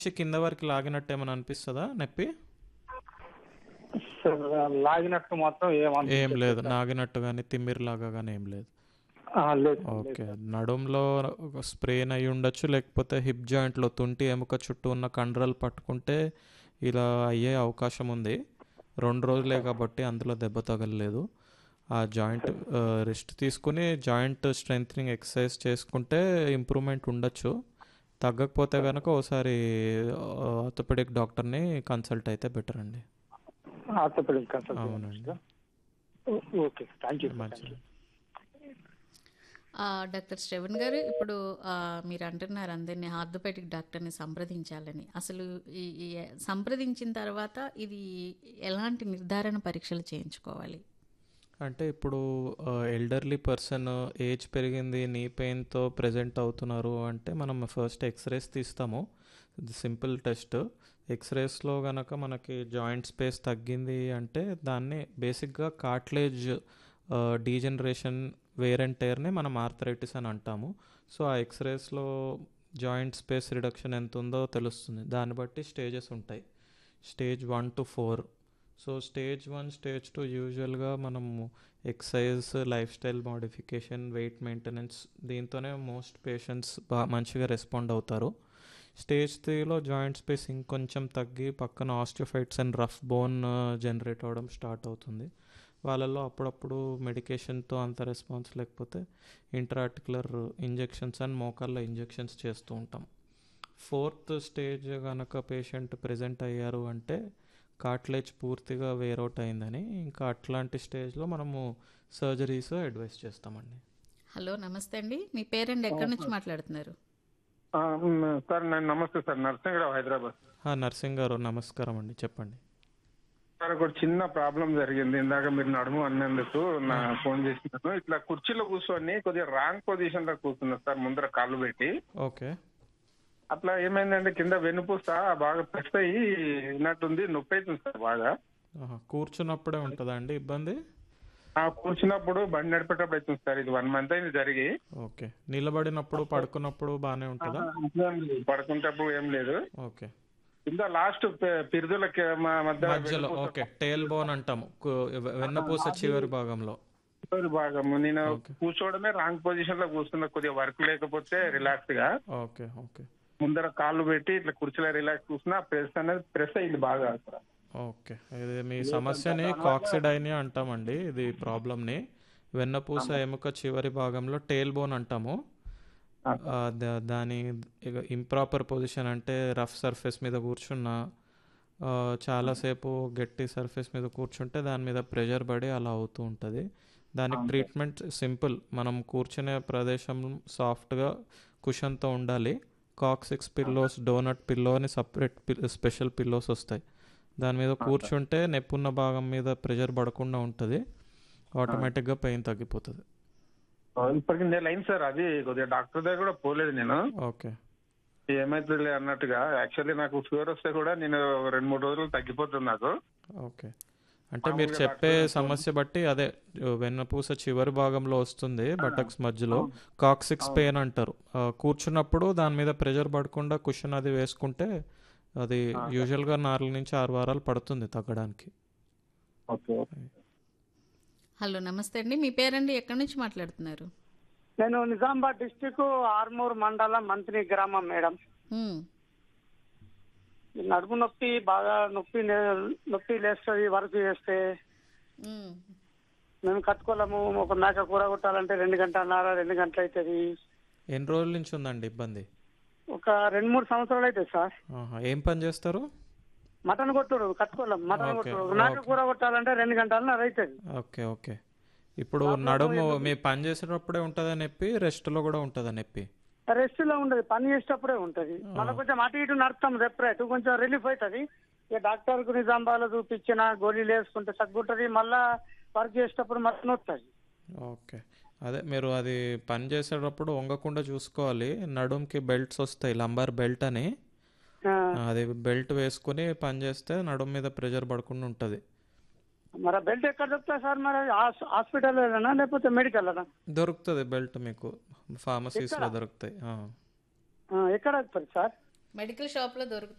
నుంచి కింద వరకు లాగినట్టు ఏమైనా అనిపిస్తుందా నొప్పి సార్ లాగినట్టు మాత్రం ఏం ఏం లేదు నాగినట్టు కానీ తిమ్మిరిలాగా కానీ ఏం లేదు లేదు ఓకే నడుంలో స్ప్రెయిన్ అయి ఉండొచ్చు లేకపోతే హిప్ జాయింట్లో తుంటి ఎముక చుట్టూ ఉన్న కండరాలు పట్టుకుంటే ఇలా అయ్యే అవకాశం ఉంది రెండు రోజులే కాబట్టి అందులో దెబ్బ తగలలేదు ఆ జాయింట్ రెస్ట్ తీసుకుని జాయింట్ స్ట్రెంగ్ ఎక్సర్సైజ్ చేసుకుంటే ఇంప్రూవ్మెంట్ ఉండొచ్చు తగ్గకపోతే కనుక ఒకసారి ఆర్థోపెడిక్ డాక్టర్ని కన్సల్ట్ అయితే బెటర్ అండి ఆర్థోపెడిక్ కన్సల్ట్ అవునండి ఓకే థ్యాంక్ యూ మంచిది ఆ, డాక్టర్ శ్రవణ్ గారు ఇప్పుడు ఆ, మీరు అంటున్నారు అందరినీ ఆర్థోపెడిక్ డాక్టర్ని సంప్రదించాలని అసలు ఈ ఈ సంప్రదించిన తర్వాత ఇది ఎలాంటి నిర్ధారణ పరీక్షలు చేయించుకోవాలి అంటే ఇప్పుడు ఎల్డర్లీ పర్సన్ ఏజ్ పెరిగింది నీ పెయిన్తో ప్రెజెంట్ అవుతున్నారు అంటే మనం ఫస్ట్ ఎక్స్రేస్ తీస్తాము ఇది సింపుల్ టెస్ట్ ఎక్స్రేస్లో కనుక మనకి జాయింట్ స్పేస్ తగ్గింది అంటే దాన్ని బేసిక్గా కార్ట్లేజ్ డీజనరేషన్ వేర్ అండ్ టైర్ని మనం ఆర్థరైటిస్ అని అంటాము సో ఆ ఎక్స్రేస్లో జాయింట్ స్పేస్ రిడక్షన్ ఎంత ఉందో తెలుస్తుంది దాన్ని బట్టి స్టేజెస్ ఉంటాయి stage one two four so stage one stage two యూజువల్గా మనము exercise lifestyle modification weight maintenance దీంతోనే మోస్ట్ పేషెంట్స్ బాగా మంచిగా రెస్పాండ్ అవుతారు స్టేజ్ త్రీలో జాయింట్ స్పేస్ ఇంకొంచెం తగ్గి పక్కన osteophytes and rough bone generate అవ్వడం స్టార్ట్ అవుతుంది వాళ్ళల్లో అప్పుడప్పుడు మెడికేషన్తో అంత రెస్పాన్స్ లేకపోతే ఇంట్రాటికులర్ ఇంజెక్షన్స్ అండ్ మోకాళ్ళ ఇంజెక్షన్స్ చేస్తూ ఉంటాం ఫోర్త్ స్టేజ్ కనుక పేషెంట్ ప్రెజెంట్ అయ్యారు అంటే కార్ట్లేజ్ పూర్తిగా వేరౌట్ అయిందని ఇంకా అట్లాంటి స్టేజ్లో మనము సర్జరీస్ అడ్వైస్ చేస్తామండి హలో నమస్తే అండి మీ పేరెంట్ ఎక్కడి నుంచి మాట్లాడుతున్నారు సార్ నేను నమస్తే సార్ నరసింహరావు హైదరాబాద్ ఆ, నర్సింగ్ గారు నమస్కారం అండి చెప్పండి సార్ ఒక చిన్న ప్రాబ్లం జరిగింది ఇందాక మీరు నడుము అన్నందుకు నా ఫోన్ చేసినాను ఇట్లా కుర్చీలో కూర్చొని కొద్దిగా రాంగ్ పొజిషన్ లో కూర్చున్నా సార్ ముందర కాళ్ళు పెట్టి ఓకే అట్లా ఏమైందంటే కింద వెన్నుపూస బాగా ప్రెస్ అయ్యి ఉన్నట్టుంది నొప్పి అవుతుంది సార్ బాగా ఆహా, కూర్చున్నప్పుడే ఉంటుందా అండి ఇబ్బంది ఆ కూర్చున్నప్పుడు బండి నడిపేటప్పుడు అవుతుంది సార్ ఇది వన్ మంత్ అయింది జరిగి ఓకే నిలబడినప్పుడు పడుకున్నప్పుడు బాగానే ఉంటుందా ఏం లేదు. పడుకుంటప్పుడు ఏం లేదు ఓకే కింద లాస్ట్ పిరుదులకి మా మధ్య మధ్యలో ఓకే టేల్ బోన్ అంటాము కు- వె- వెన్నపూస చివరి భాగంలో చివరి భాగము నేను ఓకే. కూర్చోవడమే రాంగ్ పొజిషన్ లో కూర్చున్నా కొద్దిగా వర్క్ లేకపోతే రిలాక్స్ గా ఓకే ఓకే ముందర కాళ్ళు పెట్టి ఇట్లా కుర్చీలో రిలాక్స్ కూర్చున్నా ప్రెస్ అనేది ప్రెస్ అయింది బాగా అక్కడ ఓకే ఇది మీ సమస్యని కాక్సిడైని అంటామండి ఇది ప్రాబ్లమ్ని వెన్నపూస ఎముక చివరి భాగంలో టేల్ బోన్ అంటాము ఆ, దా- దాని ఇంప్రాపర్ పొజిషన్ అంటే రఫ్ సర్ఫేస్ మీద కూర్చున్నా ఆ, చాలాసేపు గట్టి సర్ఫేస్ మీద కూర్చుంటే దాని మీద ప్రెషర్ పడి అలా అవుతూ ఉంటుంది దానికి ట్రీట్మెంట్ సింపుల్ మనం కూర్చునే ప్రదేశం సాఫ్ట్గా కుషన్తో ఉండాలి కాక్సిక్స్ పిల్లోస్ డోనట్ పిల్లో అని సపరేట్ స్పెషల్ పిల్లోస్ వస్తాయి దాని మీద కూర్చుంటే నెప్పున్న భాగం మీద ప్రెషర్ పడకుండా ఉంటుంది ఆటోమేటిక్గా పెయిన్ తగ్గిపోతుంది ఇప్పటికి నెల అయింది సార్ అది కొద్దిగా డాక్టర్ దగ్గర కూడా పోలేదు నేను ఓకే ఏమైతుంది అన్నట్టుగా యాక్చువల్లీ నాకు ఫీవర్ వస్తే కూడా నేను రెండు మూడు రోజులు తగ్గిపోతుంది నాకు ఓకే అంటే మీరు చెప్పే సమస్య బట్టి అదే వెన్నపూస చివరి భాగంలో వస్తుంది బటక్స్ మధ్యలో కాక్సిక్స్ పెయిన్ అంటారు ఆ, కూర్చున్నప్పుడు దాని మీద ప్రెషర్ పడకుండా కుషన్ అది వేసుకుంటే అది యూజువల్గా నాలుగు నుంచి ఆరు వారాలు పడుతుంది తగ్గడానికి ఓకే హలో నమస్తే అండి మీ పేరండి ఎక్కడి నుంచి మాట్లాడుతున్నారు నేను నిజామాబాద్ డిస్టిక్ ఆర్మూర్ మండలం మంత్రి గ్రామం మేడం ఉమ్, ఈ నడుము నొప్పి బాగా నొప్పి లే- నొప్పి లేస్తుంది వర్క్ చేస్తే ఉమ్. మేము కట్టుకోలేము ఒక మేక కూర కొట్టాలంటే రెండు గంటలన్నర రెండు గంటలు అవుతుంది ఎన్ని రోజుల నుంచి ఉందండి ఇబ్బంది ఒక రెండు మూడు సంవత్సరాలు అవుతుంది సార్ ఆహా, ఏం పని చేస్తారు మటన్ కొట్టుడు కట్టుకోలేము మటన్ ఓకే, కొట్టుడు ఒక మేక ఓకే. కూర కొట్టాలంటే రెండు గంటలన్నర అవుతుంది ఓకే ఓకే ఇప్పుడు నడుము మీ పని చేసేటప్పుడే ఉంటుందా నొప్పి రెస్ట్లో కూడా ఉంటుందా నొప్పి రెస్ట్ లో ఉండదు పని చేసేటప్పుడే ఉంటది మళ్ళీ కొంచెం అటు ఇటు నడుస్తాం సెపరేట్ కొంచెం రిలీఫ్ అవుతుంది ఇక డాక్టర్ కు నిజామాబాద్ చూపించిన గోళీలు వేసుకుంటే తగ్గుంటది మళ్ళా వర్క్ చేసేటప్పుడు మళ్ళీ నొస్తుంది ఓకే అదే మీరు అది పని చేసేటప్పుడు వంగకుండా చూసుకోవాలి నడుంకి బెల్ట్స్ వస్తాయి లంబార్ బెల్ట్ అని ఆ, అది బెల్ట్ వేసుకుని పని చేస్తే నడుం మీద ప్రెషర్ పడకుండా ఉంటుంది మరి బెల్ట్ ఎక్కడ దొరుకుతాయి సార్ మరి హాస్పిటల్ లేకపోతే మెడికల్ దొరుకుతుంది బెల్ట్ మీకు ఫార్మసీస్లో దొరుకుతాయి ఆ. ఎక్కడ దొరుకుతుంది సార్ మెడికల్ షాప్లో దొరుకుతాయి